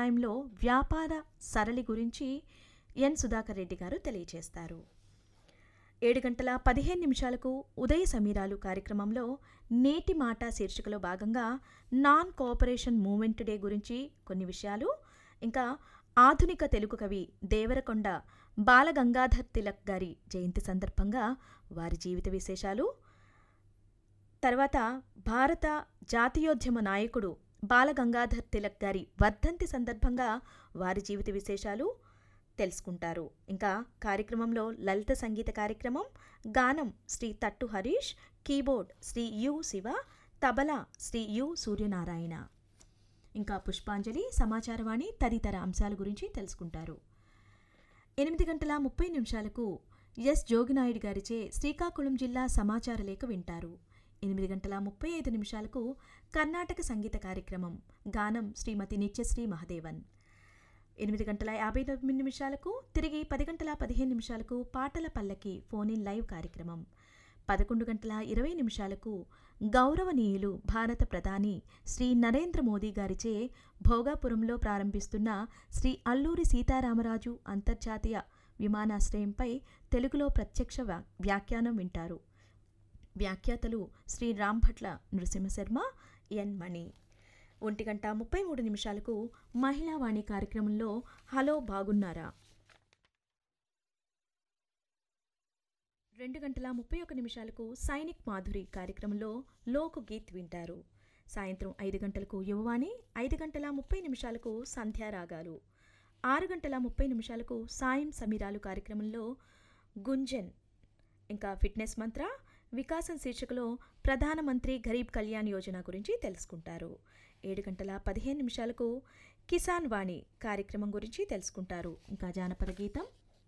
వ్యవసాయంలో వ్యాపార సరళి గురించి ఎన్ సుధాకర్ రెడ్డి గారు తెలియజేస్తారు ఏడు గంటల పదిహేను నిమిషాలకు ఉదయ సమీరాలు కార్యక్రమంలో నేటి మాట శీర్షికలో భాగంగా నాన్ కోఆపరేషన్ మూవ్మెంట్ డే గురించి కొన్ని విషయాలు ఇంకా ఆధునిక తెలుగు కవి దేవరకొండ బాలగంగాధర్ తిలక్ గారి జయంతి సందర్భంగా వారి జీవిత విశేషాలు తర్వాత భారత జాతీయోద్యమ నాయకుడు బాలగంగాధర్ తిలక్ గారి వర్ధంతి సందర్భంగా వారి జీవిత విశేషాలు తెలుసుకుంటారు ఇంకా కార్యక్రమంలో లలిత సంగీత కార్యక్రమం గానం Shri Thattu Harish keyboard Shri U Shiva tabla Shri U Suryanarayana ఇంకా పుష్పాంజలి సమాచారవాణి తదితర అంశాల గురించి తెలుసుకుంటారు ఎనిమిది గంటల ముప్పై నిమిషాలకు ఎస్ జోగినాయుడు గారిచే శ్రీకాకుళం జిల్లా సమాచార లేఖ వింటారు ఎనిమిది గంటల ముప్పై ఐదు నిమిషాలకు కర్ణాటక సంగీత కార్యక్రమం గానం శ్రీమతి నిత్యశ్రీ మహదేవన్ ఎనిమిది గంటల యాభై తొమ్మిది నిమిషాలకు తిరిగి పది గంటల పదిహేను నిమిషాలకు పాటల పల్లకి ఫోన్ ఇన్ లైవ్ కార్యక్రమం పదకొండు గంటల ఇరవై నిమిషాలకు గౌరవనీయులు భారత ప్రధాని శ్రీ నరేంద్ర మోదీ గారిచే భోగాపురంలో ప్రారంభిస్తున్న శ్రీ అల్లూరి సీతారామరాజు అంతర్జాతీయ విమానాశ్రయంపై తెలుగులో ప్రత్యక్ష వ్యా- వ్యాఖ్యానం వింటారు వ్యాఖ్యాతలు శ్రీ రాంభట్ల నృసింహశర్మ ఎన్ మణి ఒంటి గంట ముప్పై మూడు నిమిషాలకు మహిళావాణి కార్యక్రమంలో హలో బాగున్నారా రెండు గంటల ముప్పై ఒక నిమిషాలకు సైనిక్ మాధురి కార్యక్రమంలో లోకు గీత్ వింటారు సాయంత్రం ఐదు గంటలకు యువవాణి ఐదు గంటల ముప్పై నిమిషాలకు సంధ్యారాగాలు ఆరు గంటల ముప్పై నిమిషాలకు సాయం సమీరాలు కార్యక్రమంలో గుంజన్ ఇంకా ఫిట్నెస్ మంత్ర వికాసం శీర్షికలో ప్రధానమంత్రి గరీబ్ కళ్యాణ్ యోజన గురించి తెలుసుకుంటారు ఏడు గంటల పదిహేను నిమిషాలకు కిసాన్ వాణి కార్యక్రమం గురించి తెలుసుకుంటారు ఇంకా జానపద గీతం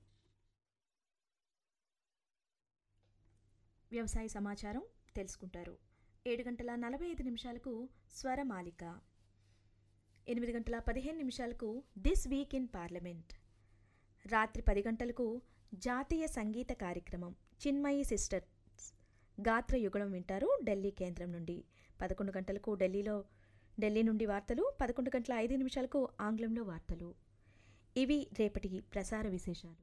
వ్యవసాయ సమాచారం తెలుసుకుంటారు ఏడు గంటల నలభై ఐదు నిమిషాలకు స్వరమాలిక ఎనిమిది గంటల పదిహేను నిమిషాలకు దిస్ వీక్ ఇన్ పార్లమెంట్ రాత్రి పది గంటలకు జాతీయ సంగీత కార్యక్రమం చిన్మయి సిస్టర్స్ గాత్ర యుగళం వింటారు ఢిల్లీ కేంద్రం నుండి పదకొండు గంటలకు ఢిల్లీలో ఢిల్లీ నుండి వార్తలు పదకొండు గంటల ఐదు నిమిషాలకు ఆంగ్లంలో వార్తలు ఇవి రేపటి ప్రసార విశేషాలు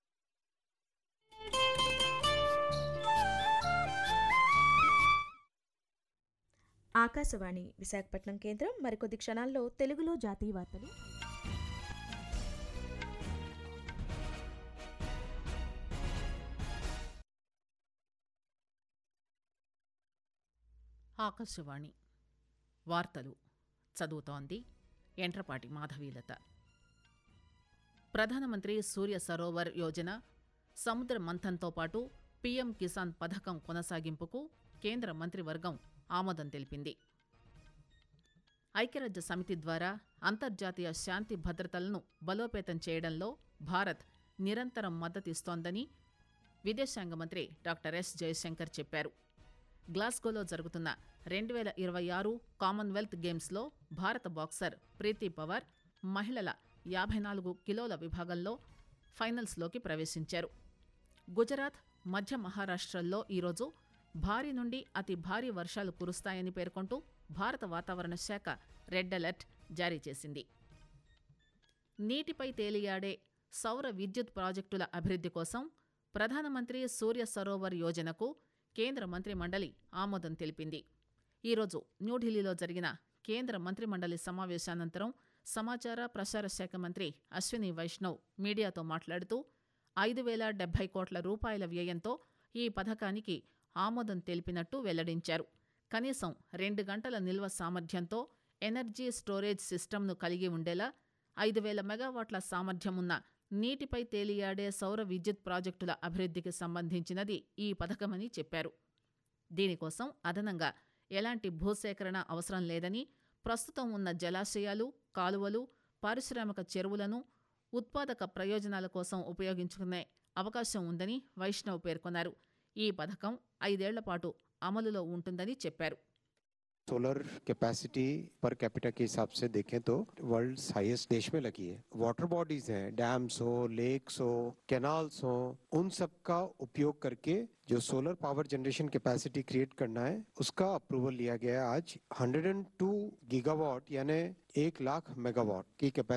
ఆకాశవాణి విశాఖపట్నం కేంద్రం మరికొద్ది క్షణాల్లో తెలుగులో జాతీయ వార్తలు ఆకాశవాణి వార్తలు చదువుతోంది ఎంట్రపాటి మాధవీలత ప్రధానమంత్రి సూర్య సరోవర్ యోజన సముద్ర మంథన్తో పాటు పీఎం కిసాన్ పథకం కొనసాగింపుకు కేంద్ర మంత్రివర్గం ఆమోదం తెలిపింది ఐక్యరాజ్య సమితి ద్వారా అంతర్జాతీయ శాంతి భద్రతలను బలోపేతం చేయడంలో భారత్ నిరంతరం మద్దతిస్తోందని విదేశాంగ మంత్రి డాక్టర్ ఎస్ జయశంకర్ చెప్పారు గ్లాస్గోలో జరుగుతున్న రెండు వేల ఇరవై ఆరు కామన్వెల్త్ గేమ్స్లో భారత బాక్సర్ ప్రీతి పవార్ మహిళల యాభై నాలుగు కిలోల విభాగంలో ఫైనల్స్లోకి ప్రవేశించారు గుజరాత్ మధ్య మహారాష్ట్రల్లో ఈరోజు భారీ నుండి అతి భారీ వర్షాలు కురుస్తాయని పేర్కొంటూ భారత వాతావరణ శాఖ రెడ్ అలర్ట్ జారీ చేసింది నీటిపై తేలియాడే సౌర విద్యుత్ ప్రాజెక్టుల అభివృద్ధి కోసం ప్రధానమంత్రి సూర్య సరోవర్ యోజనకు కేంద్ర మంత్రి మండలి ఆమోదం తెలిపింది ఈరోజు న్యూఢిల్లీలో జరిగిన కేంద్ర మంత్రి మండలి సమావేశానంతరం సమాచార ప్రసార శాఖ మంత్రి అశ్విని వైష్ణవ్ మీడియాతో మాట్లాడుతూ ఐదు వేల డెబ్బై కోట్ల రూపాయల వ్యయంతో ఈ పథకానికి ఆమోదం తెలిపినట్టు వెల్లడించారు కనీసం రెండు గంటల నిల్వ సామర్థ్యంతో ఎనర్జీ స్టోరేజ్ సిస్టమ్ను కలిగి ఉండేలా ఐదు వేల మెగావాట్ల సామర్థ్యం ఉన్న నీటిపై తేలియాడే సౌర విద్యుత్ ప్రాజెక్టుల అభివృద్ధికి సంబంధించినది ఈ పథకమని చెప్పారు దీనికోసం అదనంగా ఎలాంటి భూసేకరణ అవసరం లేదని ప్రస్తుతం ఉన్న జలాశయాలు కాలువలు పారిశ్రామిక చెరువులను ఉత్పాదక ప్రయోజనాల కోసం ఉపయోగించుకునే అవకాశం ఉందని వైష్ణవ్ పేర్కొన్నారు ఈ పథకం ఐదేళ్ల పాటు అమలులో ఉంటుందని చెప్పారు सोलर कैपेसिटी पर कैपिटा के हिसाब से देखें तो वर्ल्ड हाईएस्ट देश में लगी है वाटर बॉडीज हैं डैम्स हो लेक्स हो कैनाल्स हो उन सब का उपयोग करके जो solar power generation capacity create करना है उसका अप्रूवल लिया गया है आज 102 गीगावाट यानी एक लाख मेगावाट की कैपेसिटी